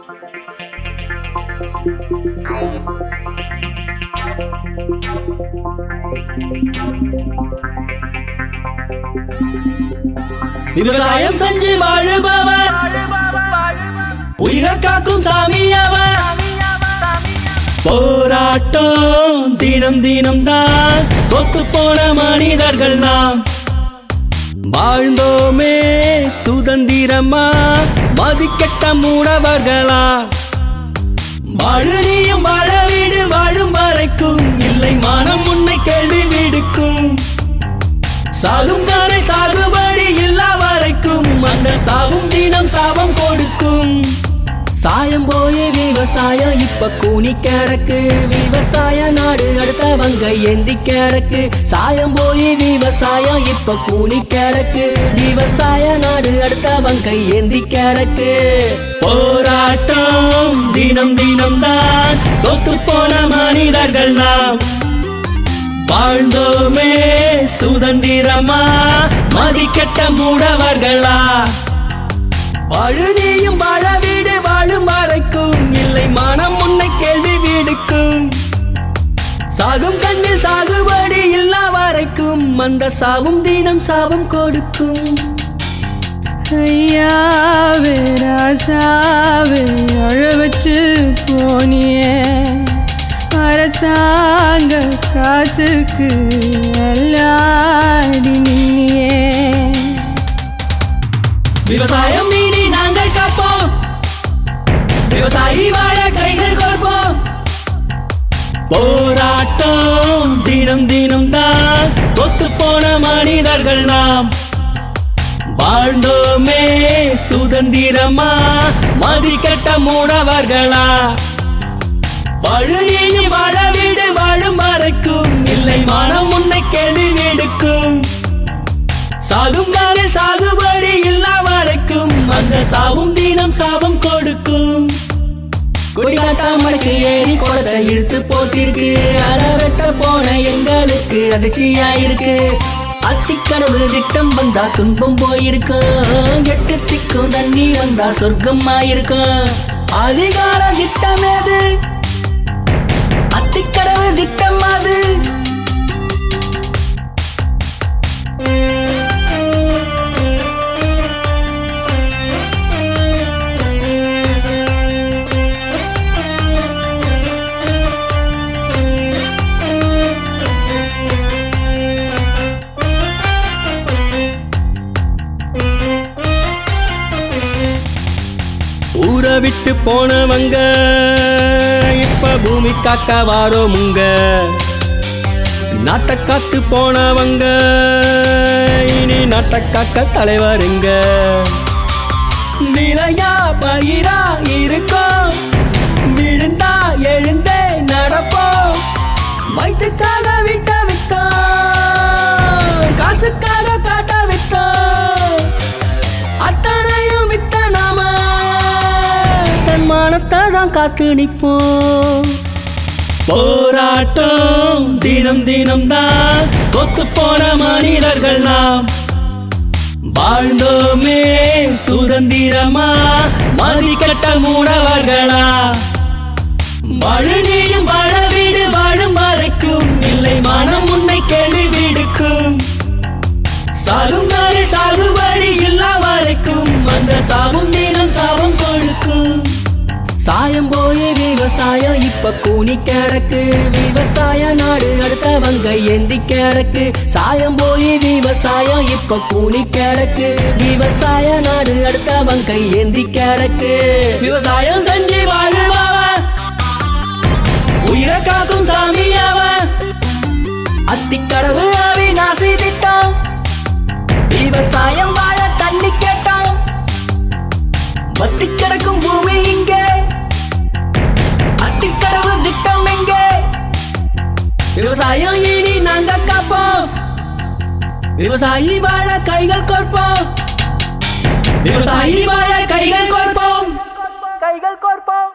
விவசாயம் செஞ்சு வாழுபவர் உயிரை காக்கும் சாமி அவர் போராட்டம் தினம் தினம் தான் தொத்து போன மனிதர்கள் நாம் வாழ்ந்தோமே சுதந்திரமா மதிக்கட்ட மூடவர்களா வாழனியும் வாழ வீடு வாழும் வரைக்கும் இல்லை மானம் உன்னை கேள்வி விடுக்கும் சாகும் காரை சாகுபடி இல்லா வரைக்கும் அந்த சாவும் தினம் சாபம் கொடுக்கும் சாயம் போய் விவசாயம் இப்ப கூனி கிடக்கு விவசாய நாடு அடுத்தவங்க ஏந்தி கிடக்கு சாயம் போய் விவசாயம் இப்ப கூனி கிடக்கு விவசாய நாடு அடுத்தவங்க ஏந்தி கிடக்கு போராட்டம் தினம் தினம் தான் தொத்து போன மனிதர்கள் நாம் வாழ்ந்தோமே சுதந்திரமா மதிக்கட்ட மூடவர்களா பழனியும் வாழ வீடு வாழும் வரைக்கும் இல்லை மனம் உன்னை கேள்வி விடுக்கும் சாகும் கண்ணில் சாகுபடி இல்லா வரைக்கும் அந்த சாவும் தினம் சாபம் கொடுக்கும் ஐயாவே ராசாவே அழ வச்சு போனியே அரசாங்க காசுக்கு அல்லாடி நின்னியே விவசாயம் மீறி நாங்கள் காப்போம் விவசாயி வாழ கைகள் கோர்ப்போம் போராட்டம் தினம் தினம் தான் தொத்து போன மனிதர்கள் நாம் வாழ்ந்தோமே சுதந்திரமா மதிக்கட்ட மூடவர்களா வழியினி வாழ வீடு வாழும் வரைக்கும் இல்லை மனம் உன்னை கேள்வி விடுக்கும் சாகும் நாளே சாகுபடி இல்லா வரைக்கும் அந்த சாவும் தினம் சாபம் கொடுக்கும் கொடிகாட்டாமலுக்கு ஏறி குளத்தை இழுத்து போத்திருக்கு அறவெட்ட போன எங்களுக்கு அதிர்ச்சியாயிருக்கு அத்திக்கனவு திட்டம் வந்தா துன்பம் போயிருக்கும் எட்டு திக்கும் தண்ணி வந்தா சொர்க்கம் ஆயிருக்கும் அதிகார திட்டம் எது அத்திக்கனவு திட்டம் அது ஊரை விட்டு போனவங்க இப்ப பூமி காக்க வாரோமுங்க நாட்டை காத்து போனவங்க இனி நாட்டை காக்க தலைவருங்க நிலையா பயிரா இருக்கும் விழுந்தா எழுந்தே நடப்போம் வயிற்றுக்காக விட்ட விட்டோம் காசுக்காக காட்ட விட்டோம் அத்தனையும் வித்த நாம தன் மானத்தை தான் காத்து நிற்போம் போராட்டம் தினம் தினம் தான் கொத்து போன மனிதர்கள் நாம் வாழ்ந்தோமே சுதந்திரமா மதிக்கட்ட மூடவர்களா வழினியும் வாழ வீடு வாழும் வரைக்கும் இல்லை மனம் உன்னை கேள்வி விடுக்கும் சாகுமாறு சாகுபடி இல்லா வரைக்கும் அந்த சாவும் நீளம் சாபம் கொடுக்கும் சாயம் போய் விவசாயம் இப்ப கூனி கிடக்கு விவசாய நாடு அடுத்தவங்க ஏந்தி கிடக்கு சாயம் போய் விவசாயம் இப்ப கூனி கிடக்கு விவசாய நாடு அடுத்தவங்க ஏந்தி கிடக்கு விவசாயம் செஞ்சு வாழுபவன் உயிரை காக்கும் சாமி அவன் அத்திக்கடவு அவிநாசி திட்டம் விவசாயம் வாழ தண்ணி கேட்டோம் வத்தி கிடக்கும் பூமி இங்கே அத்திக்கடவு திட்டம் எங்கே விவசாயம் இனி நாங்க காப்போம் விவசாயி வாழ கைகள் கோர்ப்போம் விவசாயி வாழ கைகள் கோர்ப்போம் கைகள் கோர்ப்போம்